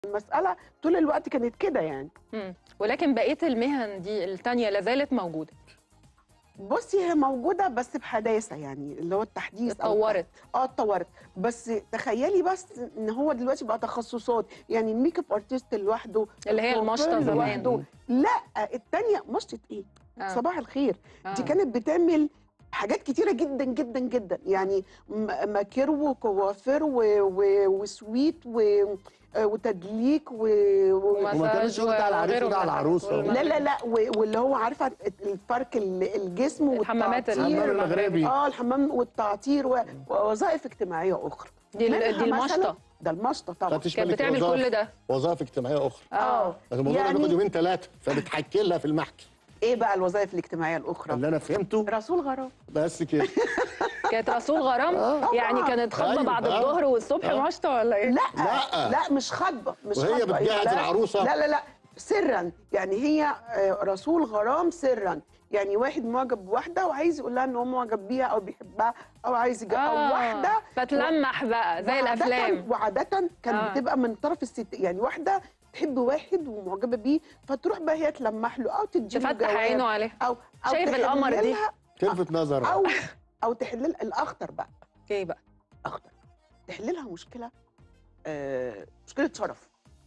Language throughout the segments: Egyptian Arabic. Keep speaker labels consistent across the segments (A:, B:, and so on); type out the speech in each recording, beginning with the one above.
A: المساله طول الوقت كانت كده يعني
B: مم. ولكن بقيه المهن دي التانية لازالت موجوده
A: بصي هي موجوده بس بحداثه يعني اللي هو التحديث أو
B: اتطورت
A: اه اتطورت بس تخيلي بس ان هو دلوقتي بقى تخصصات يعني الميك اب ارتست لوحده
B: اللي هي المشطه
A: الكوافير
B: زمان
A: لوحده. لا التانية مشطة ايه
B: آه.
A: صباح الخير
B: آه.
A: دي كانت بتعمل حاجات كتيرة جدا جدا جدا يعني م- ماكير وكوافير و- و- وسويت و- آه، وتدليك و... و...
B: ومساج
C: وما كانش يقول ده على العريس
B: وغيره
C: وده
B: من
C: على
B: الحاجات.
C: العروسة.
B: والمغرب.
A: لا لا لا و- واللي هو عارفه الفرك ال- الجسم
B: الحمامات
A: والتعطير.
C: الحمام المغربي.
A: اه الحمام والتعطير و- ووظائف اجتماعيه اخرى
B: دي ال-
A: منها
B: دي المشطه
A: مثلاً- ده المشطه طبعا
C: كانت
B: كانت
C: تشمل
B: بتعمل
C: وظائف-
B: كل ده
C: وظائف اجتماعيه اخرى
B: اه
C: لكن الموضوع ده
A: يعني-
C: بياخد يومين ثلاثه فبتحكي لها في المحكي
A: ايه بقى الوظائف الاجتماعيه الاخرى
C: اللي انا فهمته
A: رسول غرام
C: بس كده
B: كانت رسول غرام
C: آه.
B: يعني كانت خطبه
C: أيوة.
B: بعد
C: آه.
B: الظهر والصبح
C: آه.
B: مشطه ولا ايه
A: لا
C: لا.
A: لا مش خطبه مش
C: وهي
A: خطبه
C: بتجهز
A: لا.
C: العروسة؟
A: لا لا لا سرا يعني هي آه، رسول غرام سرا يعني واحد معجب بواحده وعايز يقول لها ان هو معجب بيها او بيحبها او عايز يجي او واحده
B: فتلمح بقى زي
A: وعادةً-
B: الافلام
A: وعادة كانت
B: آه.
A: آه. بتبقى من طرف الست يعني واحدة تحب واحد ومعجبة بيه فتروح بقى هي تلمح له او تديله
B: تفتح
A: جواب
B: عينه عليها
A: او او
B: شايف
A: تحل
B: القمر دي؟
A: لها-
C: تلفت نظر
A: او او تحل لها- الاخطر بقى
B: ايه بقى
A: اخطر تحل لها مشكلة آه مشكلة شرف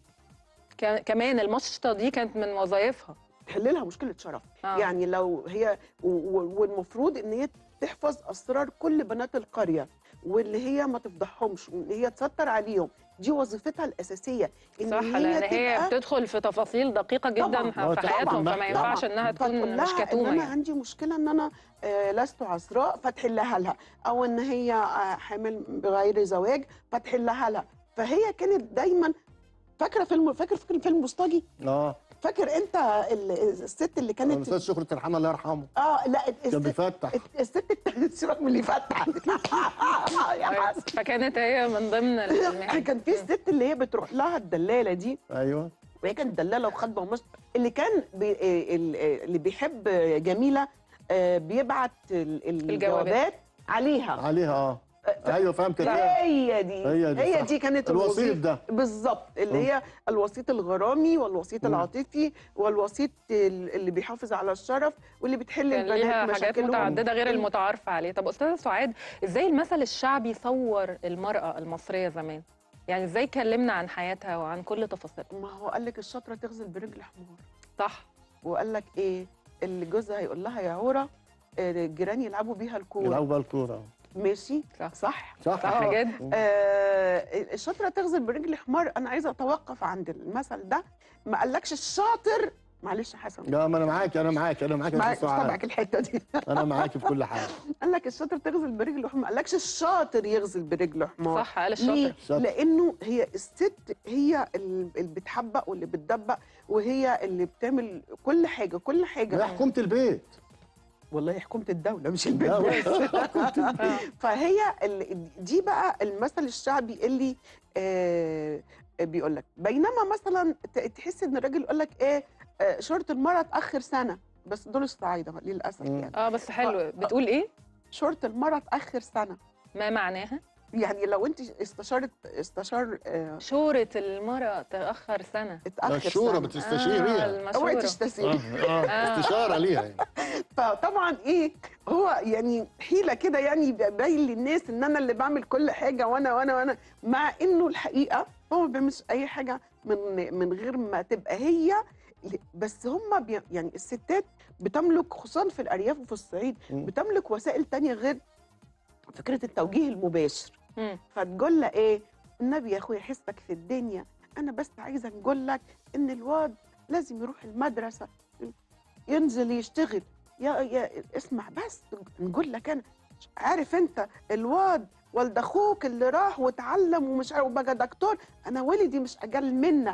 B: كان- كمان المشطه دي كانت من وظائفها
A: تحل لها مشكلة شرف
B: آه.
A: يعني لو هي و- و- والمفروض ان هي تحفظ اسرار كل بنات القريه واللي هي ما تفضحهمش وان هي تستر عليهم دي وظيفتها الاساسيه ان
B: صح لان هي
A: تبقى
B: بتدخل في تفاصيل دقيقه جدا
A: طبعاً.
C: آه،
B: في
C: طبعاً.
B: حياتهم فما
C: طبعاً.
B: ينفعش انها
A: فتقول
B: تكون
A: لها
B: مش
A: ان
B: كتومه
A: انا
B: يعني.
A: عندي مشكله ان انا آه، لست عذراء فتحلها لها او ان هي آه، حامل بغير زواج فتحلها لها فهي كانت دايما فاكره فيلم فاكر فاكر فيلم بوسطجي
C: اه
A: فاكر انت ال- الست اللي كانت
C: الاستاذ شكري ترحمه الله يرحمه
A: اه لا
C: كان
A: الست
C: بيفتح
A: الست التانية سيبك من اللي فتح يا حسن
B: فكانت هي من ضمن المهن
A: كان في الست اللي هي بتروح لها الدلاله دي
C: ايوه
A: وهي كانت دلاله وخطبه ومش اللي كان بي آه، ال- آه، اللي بيحب جميله آه، بيبعت ال-
B: الجوابات.
A: الجوابات عليها
C: عليها اه ايوه فهمت كده
A: هي دي
C: هي دي
A: هي
C: صح.
A: دي كانت
C: الوسيط
A: الوظيفة.
C: ده
A: بالظبط اللي هي الوسيط الغرامي والوسيط
C: مم.
A: العاطفي والوسيط ال- اللي بيحافظ على الشرف واللي بتحل
B: كان
A: البنات
B: ليها حاجات
A: مشاكلهم
B: متعدده غير المتعارفه عليه طب استاذه سعاد ازاي المثل الشعبي صور المراه المصريه زمان يعني ازاي كلمنا عن حياتها وعن كل تفاصيلها
A: ما هو قال لك الشاطره تغزل برجل حمار
B: صح
A: وقال لك ايه اللي جوزها هيقول لها يا عوره آه، الجيران يلعبوا بيها الكوره
C: يلعبوا بقى الكوره
A: ماشي
B: صح.
A: صح
C: صح
B: صح
A: آه.
B: جدا
A: آه الشاطره تغزل برجل حمار انا عايزه اتوقف عند المثل ده ما قالكش الشاطر معلش يا حسن
C: لا ما انا معاك انا معاك انا معاك يا
A: معاك
C: أستاذ سعاد.
A: طبعك الحته دي
C: انا معاك في كل حاجه
A: قال لك الشاطر تغزل برجل حمار ما قالكش الشاطر يغزل برجل حمار
B: صح قال
A: ليه؟
B: الشاطر
C: شاطر.
A: لانه هي الست هي ال- اللي بتحبق واللي بتدبق وهي اللي بتعمل كل حاجه كل
C: هي
A: حاجه
C: حكومه البيت
A: والله حكومه الدوله مش البيت
C: لا،
A: بس
B: آه.
A: فهي ال- دي بقى المثل الشعبي اللي آه بيقول لك بينما مثلا ت- تحس ان الراجل يقول لك ايه آه شرط المراه تاخر سنه بس دول الصعايده للاسف
C: مم.
A: يعني
B: اه بس حلو بتقول ايه
A: شرط المراه تاخر سنه
B: ما معناها
A: يعني لو انت استشارت استشار آه
B: شورة المرأة تأخر سنة
A: اتاخر
C: الشورى
A: سنه
C: بتستشير بيها
A: اوعي
B: المشورة
A: تستسير
C: اه اه استشاره ليها يعني
A: فطبعا ايه هو يعني حيله كده يعني يبقى باين للناس ان انا اللي بعمل كل حاجه وانا وانا وانا مع انه الحقيقه هو ما بيعملش اي حاجه من من غير ما تبقى هي بس هم بي يعني الستات بتملك خصوصا في الارياف وفي الصعيد
C: مم.
A: بتملك وسائل تانية غير فكره التوجيه المباشر
B: مم.
A: فتقول لها ايه النبي يا اخويا حسك في الدنيا انا بس عايزه نقول لك ان الواد لازم يروح المدرسه ينزل يشتغل يا يا اسمع بس نقول لك انا عارف انت الواد والد اخوك اللي راح واتعلم ومش عارف وبقى دكتور انا ولدي مش اقل منك